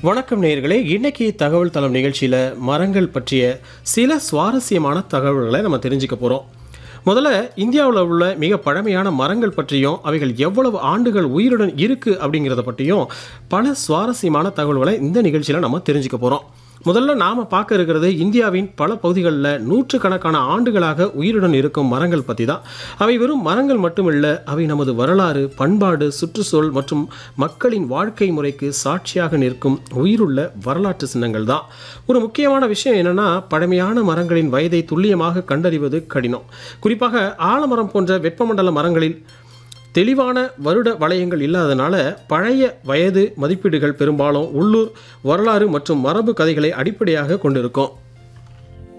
வணக்கம் நேயர்களே இன்னைக்கு தகவல் தளம் நிகழ்ச்சியில் மரங்கள் பற்றிய சில சுவாரஸ்யமான தகவல்களை நம்ம தெரிஞ்சுக்க போகிறோம் முதல்ல இந்தியாவில் உள்ள மிக பழமையான மரங்கள் பற்றியும் அவைகள் எவ்வளவு ஆண்டுகள் உயிருடன் இருக்கு அப்படிங்கிறத பற்றியும் பல சுவாரஸ்யமான தகவல்களை இந்த நிகழ்ச்சியில் நம்ம தெரிஞ்சுக்க போகிறோம் முதல்ல நாம் பார்க்க இருக்கிறது இந்தியாவின் பல பகுதிகளில் நூற்றுக்கணக்கான ஆண்டுகளாக உயிருடன் இருக்கும் மரங்கள் பற்றி தான் அவை வெறும் மரங்கள் மட்டுமல்ல அவை நமது வரலாறு பண்பாடு சுற்றுச்சூழல் மற்றும் மக்களின் வாழ்க்கை முறைக்கு சாட்சியாக நிற்கும் உயிருள்ள வரலாற்று சின்னங்கள் தான் ஒரு முக்கியமான விஷயம் என்னன்னா பழமையான மரங்களின் வயதை துல்லியமாக கண்டறிவது கடினம் குறிப்பாக ஆலமரம் போன்ற வெப்பமண்டல மரங்களில் தெளிவான வருட வளையங்கள் இல்லாதனால பழைய வயது மதிப்பீடுகள் பெரும்பாலும் உள்ளூர் வரலாறு மற்றும் மரபு கதைகளை அடிப்படையாக கொண்டிருக்கும்